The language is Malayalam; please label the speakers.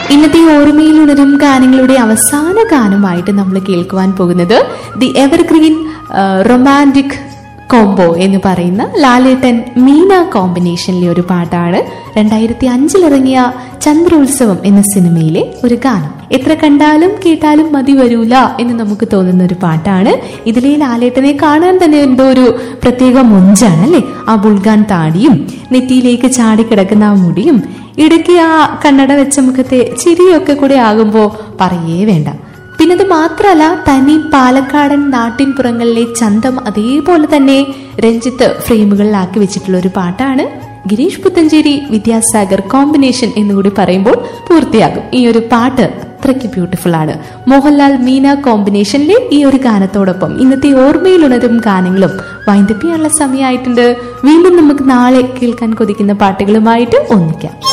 Speaker 1: ഇന്നത്തെ ഓർമ്മയിൽ ഉണരും ഗാനങ്ങളുടെ അവസാന ഗാനമായിട്ട് നമ്മൾ കേൾക്കുവാൻ പോകുന്നത് ദി എവർഗ്രീൻ റൊമാൻറ്റിക് കോംബോ എന്ന് പറയുന്ന ലാലേട്ടൻ മീന കോമ്പിനേഷനിലെ ഒരു പാട്ടാണ് രണ്ടായിരത്തി അഞ്ചിലിറങ്ങിയ ചന്ദ്രോത്സവം എന്ന സിനിമയിലെ ഒരു ഗാനം എത്ര കണ്ടാലും കേട്ടാലും മതി വരൂല എന്ന് നമുക്ക് തോന്നുന്ന ഒരു പാട്ടാണ് ഇതിലെ ലാലേട്ടനെ കാണാൻ തന്നെ എന്തോ ഒരു പ്രത്യേക മൊഞ്ചാണ് അല്ലെ ആ ബുൾഗാൻ താടിയും നെറ്റിയിലേക്ക് ചാടിക്കിടക്കുന്ന ആ മുടിയും ഇടയ്ക്ക് ആ കണ്ണട വെച്ച മുഖത്തെ ചിരിയൊക്കെ കൂടെ ആകുമ്പോ പറയേ വേണ്ട പിന്നെ അത് മാത്രമല്ല തനി പാലക്കാടൻ നാട്ടിൻപുറങ്ങളിലെ ചന്തം അതേപോലെ തന്നെ രഞ്ജിത്ത് ഫ്രെയിമുകളിലാക്കി വെച്ചിട്ടുള്ള ഒരു പാട്ടാണ് ഗിരീഷ് പുത്തഞ്ചേരി വിദ്യാസാഗർ കോമ്പിനേഷൻ എന്നുകൂടി പറയുമ്പോൾ പൂർത്തിയാകും ഈ ഒരു പാട്ട് അത്രയ്ക്ക് ബ്യൂട്ടിഫുൾ ആണ് മോഹൻലാൽ മീന കോമ്പിനേഷനിലെ ഈ ഒരു ഗാനത്തോടൊപ്പം ഇന്നത്തെ ഓർമ്മയിലുണരും ഗാനങ്ങളും വൈൻഡപ്പ് ചെയ്യാനുള്ള സമയമായിട്ടുണ്ട് വീണ്ടും നമുക്ക് നാളെ കേൾക്കാൻ കൊതിക്കുന്ന പാട്ടുകളുമായിട്ട് ഒന്നിക്കാം